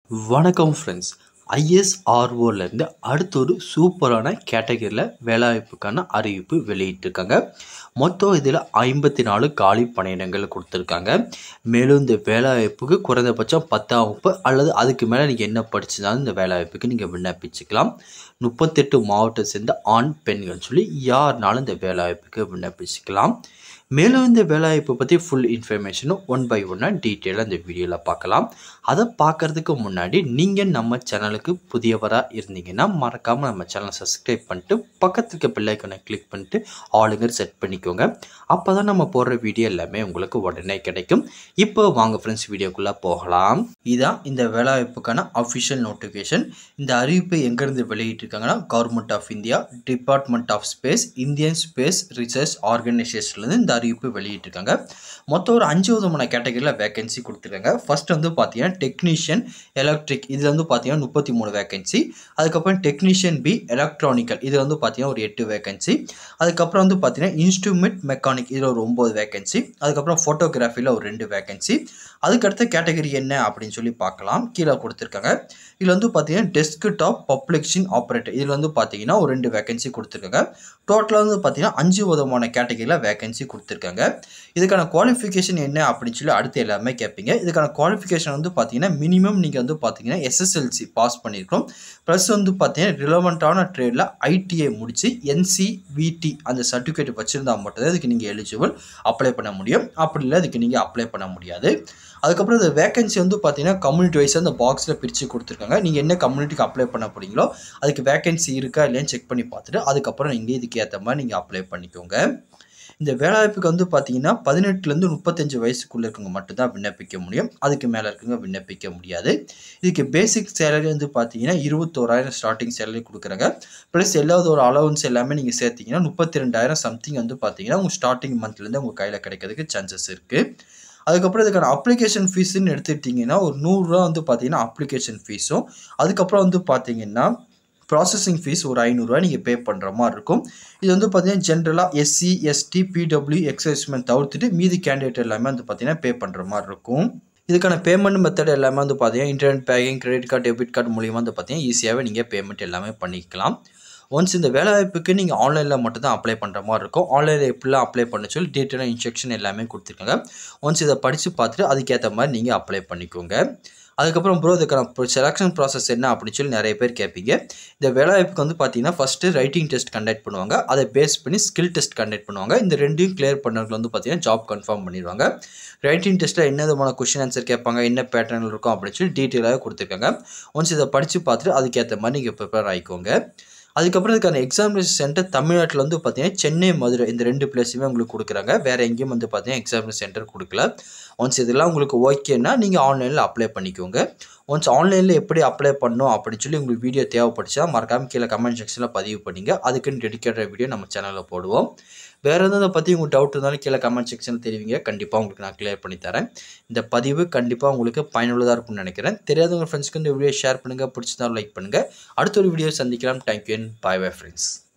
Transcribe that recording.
வணக்கம் ஃப்ரெண்ட்ஸ் ஐஎஸ்ஆர்ஓலேருந்து அடுத்த ஒரு சூப்பரான கேட்டகரியில் வேலைவாய்ப்புக்கான அறிவிப்பு வெளியிட்டிருக்காங்க மொத்தம் இதில் ஐம்பத்தி நாலு காலி பணியிடங்கள் கொடுத்துருக்காங்க மேலும் இந்த வேலைவாய்ப்புக்கு குறைந்தபட்சம் பத்தாம் வகுப்பு அல்லது அதுக்கு மேலே நீங்கள் என்ன படிச்சிருந்தாலும் இந்த வேலைவாய்ப்புக்கு நீங்கள் விண்ணப்பிச்சுக்கலாம் முப்பத்தெட்டு மாவட்டத்தை சேர்ந்த ஆண் பெண்கள் சொல்லி யாருனாலும் இந்த வேலைவாய்ப்புக்கு விண்ணப்பிச்சுக்கலாம் மேலும் இந்த வேலைவாய்ப்பை பற்றி ஃபுல் இன்ஃபர்மேஷனும் ஒன் பை ஒன்னாக டீட்டெயிலாக இந்த வீடியோவில் பார்க்கலாம் அதை பார்க்குறதுக்கு முன்னாடி நீங்கள் நம்ம சேனலுக்கு புதியவராக இருந்தீங்கன்னா மறக்காமல் நம்ம சேனலை சப்ஸ்கிரைப் பண்ணிட்டு பக்கத்துக்கு இருக்க பிள்ளைக்கனை கிளிக் பண்ணிட்டு ஆளுங்க செட் பண்ணிக்கோங்க அப்போ தான் நம்ம போடுற வீடியோ எல்லாமே உங்களுக்கு உடனே கிடைக்கும் இப்போ வாங்க ஃப்ரெண்ட்ஸ் வீடியோக்குள்ளே போகலாம் இதான் இந்த வேலைவாய்ப்புக்கான அஃபிஷியல் நோட்டிஃபிகேஷன் இந்த அறிவிப்பை எங்கேருந்து வெளியிட்டிருக்காங்கன்னா government of India department of space Indian space research ஆர்கனைசேஷன்லேருந்து இந்த அறிவிப்பு வெளியிட்டிருக்காங்க மொத்தம் ஒரு அஞ்சு விதமான கேட்டகரியில் வேகன்சி கொடுத்துருக்காங்க ஃபர்ஸ்ட் வந்து பார்த்தீங்கன்னா டெக்னீஷியன் எலக்ட்ரிக் இதில் வந்து பார்த்தீங்கன்னா முப்பத்தி மூணு வேகன்சி அதுக்கப்புறம் டெக்னீஷியன் பி எலக்ட்ரானிக்கல் இது வந்து பார்த்தீங்கன்னா ஒரு எட்டு வேகன்சி அதுக்கப்புறம் வந்து பார்த்தீங்கன்னா இன்ஸ்ட்ருமெண்ட் மெக்கானிக் இதில் ஒரு ஒம்பது வேகன்சி அதுக்கப்புறம் ஃபோட்டோகிராஃபியில் ஒரு ரெண்டு வேகன்சி அதுக்கடுத்த கேட்டகரி என்ன அப்படின்னு சொல்லி பார்க்கலாம் கீழே கொடுத்துருக்காங்க இதில் வந்து பார்த்தீங்கன்னா டெஸ்க் டாப் பப்ளிஷிங் ஆப்ரேட்டர் இதில் வந்து பார்த்தீங்கன்னா ஒரு ரெண்டு வேகன்சி கொடுத்துருக்காங்க டோட்டலாக வந்து பார்த்தீங்கன்னா அஞ்சு விதமான கேட்டகரியில் வேகன்சி கொடுத்துருக்காங்க இதுக்கான குவாலிஃபிகேஷன் என்ன அப்படின்னு சொல்லி அடுத்து எல்லாமே கேட்பீங்க இதுக்கான குவாலிஃபிகேஷன் வந்து பார்த்தீங்கன்னா மினிமம் நீங்கள் வந்து பார்த்தீங்கன்னா எஸ்எஸ்எல்சி பாஸ் பண்ணியிருக்கோம் ப்ளஸ் வந்து பார்த்தீங்கன்னா ரிலவெண்ட்டான ட்ரேடில் ஐடிஐ முடித்து என்சிவிடி அந்த சர்டிஃபிகேட் வச்சுருந்தா மட்டும்தான் இதுக்கு நீங்கள் எலிஜிபிள் அப்ளை பண்ண முடியும் அப்படி இல்லை இதுக்கு நீங்கள் அப்ளை பண்ண முடியாது அதுக்கப்புறம் இந்த வேகன்சி வந்து பார்த்தீங்கன்னா கம்யூனிட்டி வைஸ் அந்த பாக்ஸில் பிரித்து கொடுத்துருக்காங்க நீங்கள் என்ன கம்யூனிட்டிக்கு அப்ளை பண்ண போகிறீங்களோ அதுக்கு வேகன்சி இருக்கா இல்லையான்னு செக் பண்ணி பார்த்துட்டு அதுக்கப்புறம் நீங்கள் இதுக்கு ஏற்ற மாதிரி நீங்கள் அப்ளை பண்ணிக்கோங்க இந்த வேலைவாய்ப்புக்கு வந்து பார்த்தீங்கன்னா பதினெட்டுலேருந்து முப்பத்தஞ்சு வயசுக்குள்ளே இருக்கவங்க மட்டும்தான் விண்ணப்பிக்க முடியும் அதுக்கு மேலே இருக்கவங்க விண்ணப்பிக்க முடியாது இதுக்கு பேசிக் சேலரி வந்து பார்த்தீங்கன்னா இருபத்தோராயிரம் ஸ்டார்டிங் சேலரி கொடுக்குறாங்க ப்ளஸ் எல்லாத்தோட அலவன்ஸ் எல்லாமே நீங்கள் சேர்த்திங்கன்னா முப்பத்தி ரெண்டாயிரம் சம்திங் வந்து பார்த்தீங்கன்னா உங்கள் ஸ்டார்டிங் மந்த்லேருந்து உங்கள் கையில் கிடைக்கிறதுக்கு சான்சஸ் இருக்குது அதுக்கப்புறம் இதுக்கான அப்ளிகேஷன் ஃபீஸுன்னு எடுத்துக்கிட்டிங்கன்னா ஒரு நூறுரூவா வந்து பார்த்தீங்கன்னா அப்ளிகேஷன் ஃபீஸும் அதுக்கப்புறம் வந்து பார்த்தீங்கன்னா ப்ராசஸிங் ஃபீஸ் ஒரு ஐநூறுரூவா நீங்கள் பே பண்ணுற மாதிரி இருக்கும் இது வந்து பார்த்தீங்கன்னா ஜென்ரலாக எஸ்சி எஸ்டி பிடபிள்யூ எக்ஸைஸ்மெண்ட் தவிர்த்துட்டு மீதி கேண்டிடேட் எல்லாமே வந்து பார்த்தீங்கன்னா பே பண்ணுற மாதிரி இருக்கும் இதுக்கான பேமெண்ட் மெத்தட் எல்லாமே வந்து பார்த்தீங்கன்னா internet banking credit card debit card மூலியமாக வந்து பார்த்தீங்கன்னா ஈஸியாகவே நீங்கள் பேமெண்ட் எல்லாமே பண்ணிக்கலாம் ஒன்ஸ் இந்த வேலைவாய்ப்புக்கு நீங்கள் ஆன்லைனில் மட்டும் தான் அப்ளை பண்ணுற மாதிரி இருக்கும் ஆன்லைனில் எப்படிலாம் அப்ளை பண்ண சொல்லி டீட்டெயிலாக இன்ஸ்ட்ரக்ஷன் எல்லாமே கொடுத்துருக்காங்க ஒன்ஸ் இதை படித்து பார்த்துட்டு அதுக்கேற்ற மாதிரி நீங்கள் அப்ளை பண்ணிக்கோங்க அதுக்கப்புறம் ப்ரோ இதுக்கான செலெக்ஷன் ப்ராசஸ் என்ன அப்படின்னு சொல்லி நிறைய பேர் கேட்பீங்க இந்த வேலைவாய்ப்புக்கு வந்து பார்த்தீங்கன்னா ஃபஸ்ட்டு ரைட்டிங் டெஸ்ட் கண்டக்ட் பண்ணுவாங்க அதை பேஸ் பண்ணி ஸ்கில் டெஸ்ட் கண்டக்ட் பண்ணுவாங்க இந்த ரெண்டையும் கிளியர் பண்ணவங்க வந்து பார்த்தீங்கன்னா ஜாப் கன்ஃபார்ம் பண்ணிடுவாங்க ரைட்டிங் டெஸ்ட்டில் என்ன விதமான கொஷின் ஆன்சர் கேட்பாங்க என்ன பேட்டர்னில் இருக்கும் அப்படின்னு சொல்லி டீட்டெயிலாக கொடுத்துருக்காங்க ஒன்ஸ் இதை படித்து பார்த்துட்டு அதுக்கேற்ற மாதிரி நீங்கள் ப்ரிப்பேர் ஆகிக்கோங்க அதுக்கப்புறம் இதுக்கான எக்ஸாமினேஷன் சென்டர் தமிழ்நாட்டில் வந்து பார்த்தீங்கன்னா சென்னை மதுரை இந்த ரெண்டு பிளேஸுமே உங்களுக்கு கொடுக்குறாங்க வேறு எங்கேயும் வந்து பார்த்தீங்கன்னா எக்ஸாமினேஷன் சென்டர் கொடுக்கல ஒன்ஸ் இதெல்லாம் உங்களுக்கு ஓகேன்னா நீங்கள் ஆன்லைனில் அப்ளை பண்ணிக்கோங்க ஒன்ஸ் ஆன்லைனில் எப்படி அப்ளை பண்ணணும் அப்படின்னு சொல்லி உங்களுக்கு வீடியோ தேவைப்படுச்சா மறக்காமல் கீழே கமெண்ட் செக்ஷனில் பதிவு பண்ணிங்க அதுக்குன்னு டெடிக்கேட்டட் வீடியோ நம்ம சேனலில் போடுவோம் வேறு எதாவது பற்றி உங்களுக்கு டவுட் இருந்தாலும் கீழே கமெண்ட் செக்ஷனில் தெரிவிங்க கண்டிப்பாக உங்களுக்கு நான் கிளியர் பண்ணி தரேன் இந்த பதிவு கண்டிப்பாக உங்களுக்கு பயனுள்ளதாக இருக்கும்னு நினைக்கிறேன் தெரியாதவங்க ஃப்ரெண்ட்ஸ்க்கு இந்த வீடியோ ஷேர் பண்ணுங்கள் பிடிச்சிருந்தாலும் லைக் பண்ணுங்கள் அடுத்த ஒரு வீடியோ சந்திக்கலாம் thank you and bye bye friends